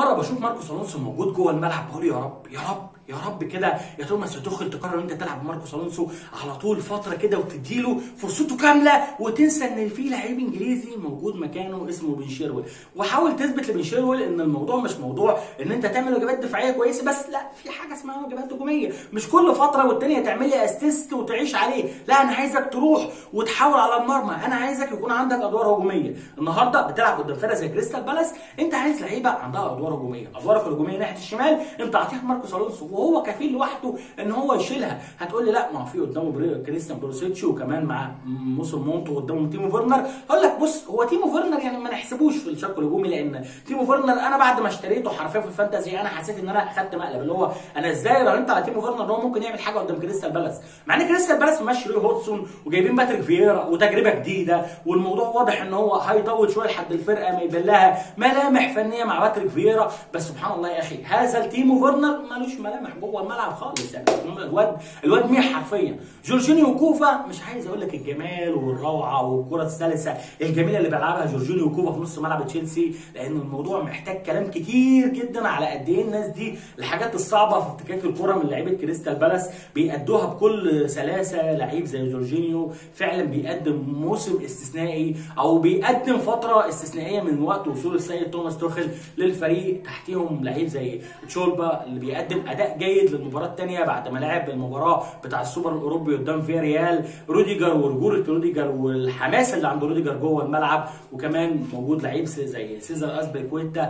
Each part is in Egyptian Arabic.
مره بشوف ماركوس الونسو موجود جوه الملعب بقول يا رب يا رب يا رب كده يا توماس تدخل تقرر ان انت تلعب ماركوس الونسو على طول فتره كده وتديله فرصته كامله وتنسى ان في لعيب انجليزي موجود مكانه اسمه بن شيرويل وحاول تثبت لبن شيرويل ان الموضوع مش موضوع ان انت تعمل واجبات دفاعيه كويسه بس لا في حاجه اسمها واجبات هجوميه مش كل فتره والتانيه تعمل لي اسيست وتعيش عليه لا انا عايزك تروح وتحاول على المرمى انا عايزك يكون عندك ادوار هجوميه النهارده بتلعب قدام فرقه زي كريستال بالاس انت عايز لعيبه عندها ادوار هجوميه ادوارك الهجوميه ناحيه الشمال انت اعطيها ماركوس الونسو وهو كفيل لوحده ان هو يشيلها هتقول لي لا ما هو في قدامه بري- كريستيان بروسيتش وكمان مع موسم مونتو قدامه تيمو فيرنر هقول لك بص هو تيمو فيرنر يعني ما نحسبوش في الشق الهجومي لان تيمو فيرنر انا بعد ما اشتريته حرفيا في الفانتازي انا حسيت ان انا اخدت مقلب اللي هو انا ازاي راهنت على تيمو فيرنر ان هو ممكن يعمل حاجه قدام كريستال بالاس مع ان كريستال بالاس ماشي روي هودسون وجايبين باتريك فييرا وتجربه جديده والموضوع واضح ان هو هيطول شويه لحد الفرقه ما يبان لها ملامح فنيه مع باتريك فييرا بس سبحان الله يا اخي هذا التيمو فيرنر ملوش ملامح جوه الملعب خالص يعني الواد الواد ميح حرفيا جورجينيو كوفا مش عايز اقول لك الجمال والروعه والكره السلسه الجميله اللي بيلعبها جورجينيو كوفا في نص ملعب تشيلسي لان الموضوع محتاج كلام كتير جدا على قد ايه الناس دي الحاجات الصعبه في افتكاك الكره من لعيبه كريستال بالاس بيأدوها بكل سلاسه لعيب زي جورجينيو فعلا بيقدم موسم استثنائي او بيقدم فتره استثنائيه من وقت وصول السيد توماس توخل للفريق تحتيهم لعيب زي تشولبا اللي بيقدم اداء جيد للمباراه الثانيه بعد ما لعب المباراه بتاع السوبر الاوروبي قدام فيا ريال روديجر ورجوله روديجر والحماس اللي عند روديجر جوه الملعب وكمان موجود لعيب زي سيزر اسبيكويتا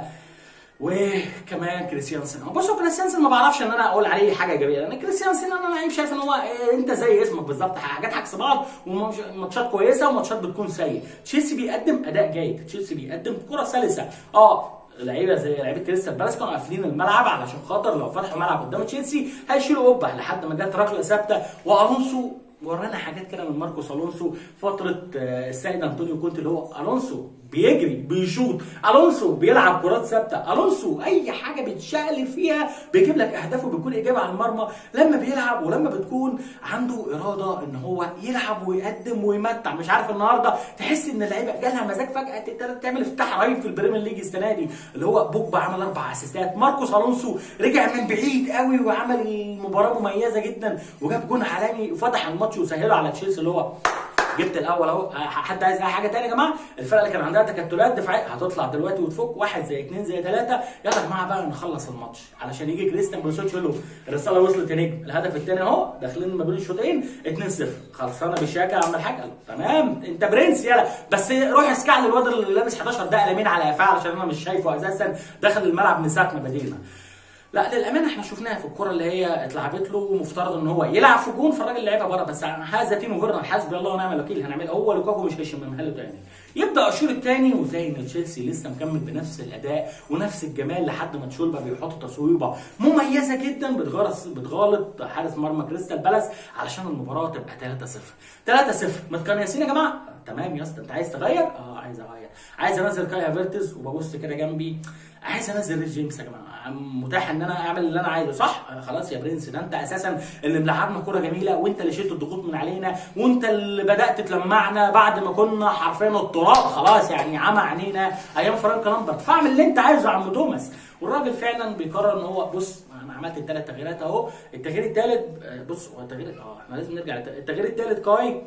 وكمان كريستيانسن هو بصوا كريستيانسن ما بعرفش ان انا اقول عليه حاجه ايجابيه لان كريستيانسن انا لعيب شايف ان هو إيه، انت زي اسمك بالظبط حاجات عكس بعض وماتشات كويسه وماتشات بتكون سيء تشيلسي بيقدم اداء جيد تشيلسي بيقدم كره سلسه اه لعيبه زي لعيبه كريستال بالاس كانوا قافلين الملعب علشان خاطر لو فتحوا ملعب قدام تشيلسي هيشيلوا قبه لحد ما جت ركله ثابته والونسو ورانا حاجات كده من ماركوس الونسو فتره آه، السيد انطونيو كونتي اللي هو الونسو بيجري بيشوط الونسو بيلعب كرات ثابته الونسو اي حاجه بيتشقلب فيها بيجيب لك اهداف وبيكون اجابه على المرمى لما بيلعب ولما بتكون عنده اراده ان هو يلعب ويقدم ويمتع مش عارف النهارده تحس ان اللعيبه جالها مزاج فجاه تقدر تعمل افتتاح رهيب في البريمير ليج السنه دي اللي هو بوجبا عمل اربع اسيستات ماركوس الونسو رجع من بعيد قوي وعمل مباراه مميزه جدا وجاب جون عالمي وفتح الماتش وسهله على تشيلسي اللي هو جبت الاول اهو حد عايز اي حاجه تاني يا جماعه الفرقه اللي كان عندها تكتلات دفاعيه هتطلع دلوقتي وتفك واحد زي اثنين زي ثلاثه يلا يا جماعه بقى نخلص الماتش علشان يجي كريستيان بروسوتش يقول له الرساله وصلت يا نجم الهدف الثاني اهو داخلين ما بين الشوطين 2-0 خلصانه بشياكه يا عم الحاج قال له تمام انت برنس يلا بس روح اسكع للواد اللي لابس 11 ده قلمين على قفاه علشان انا مش شايفه اساسا دخل الملعب من ساعه ما بدينا لا للامانه احنا شفناها في الكره اللي هي اتلعبت له ومفترض ان هو يلعب في جون فالراجل لعبها بره بس هذا تيمو فيرنر حسبي الله ونعم الوكيل هنعمل هو لوكاكو مش هيشممها له تاني يبدا الشوط الثاني وتلاقي ان تشيلسي لسه مكمل بنفس الاداء ونفس الجمال لحد ما تشولبا بيحط تصويبه مميزه جدا بتغرس بتغالط حارس مرمى كريستال بالاس علشان المباراه تبقى 3-0 3-0 متقنيسين يا جماعه تمام يا اسطى انت عايز تغير اه عايز اغير عايز انزل كاي هافيرتز وببص كده جنبي عايز انزل ريس جيمس يا جماعه متاح ان انا اعمل اللي انا عايزه صح آه خلاص يا برنس ده انت اساسا اللي ملعبنا كوره جميله وانت اللي شلت الضغوط من علينا وانت اللي بدات تلمعنا بعد ما كنا حرفيا التراب خلاص يعني عمى عينينا ايام فرانك لامبرت فاعمل اللي انت عايزه يا عم توماس والراجل فعلا بيقرر ان هو بص انا عملت الثلاث تغييرات اهو التغيير الثالث بص هو التغيير اه احنا لازم نرجع التغيير الثالث كاي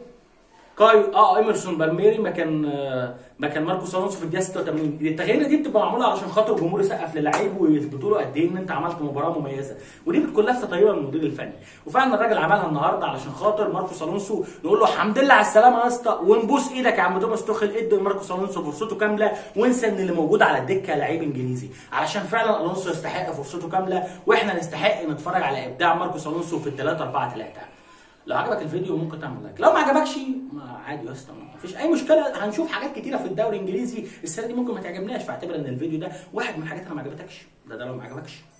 كاي اه ايمرسون بالميري مكان آه مكان ماركوس الونسو في الدقيقه 86 التغييره دي بتبقى معموله علشان خاطر الجمهور يسقف للعيب ويثبتوا له قد ايه ان انت عملت مباراه مميزه ودي بتكون لفته طيبه من المدير الفني وفعلا الراجل عملها النهارده علشان خاطر ماركوس الونسو نقول له الحمد لله على السلامه يا اسطى ونبوس ايدك يا عم توماس توخل ادي لماركوس الونسو فرصته كامله وانسى ان اللي موجود على الدكه لعيب انجليزي علشان فعلا الونسو يستحق فرصته كامله واحنا نستحق نتفرج على ابداع ماركوس الونسو في الثلاثه 4 3 لو عجبك الفيديو ممكن تعمل لايك لو ما عجبكش ما عادي يا اسطى ما فيش اي مشكله هنشوف حاجات كتيره في الدوري الانجليزي السنه دي ممكن ما تعجبناش فاعتبر ان الفيديو ده واحد من الحاجات اللي ما عجبتكش ده ده لو ما عجبكش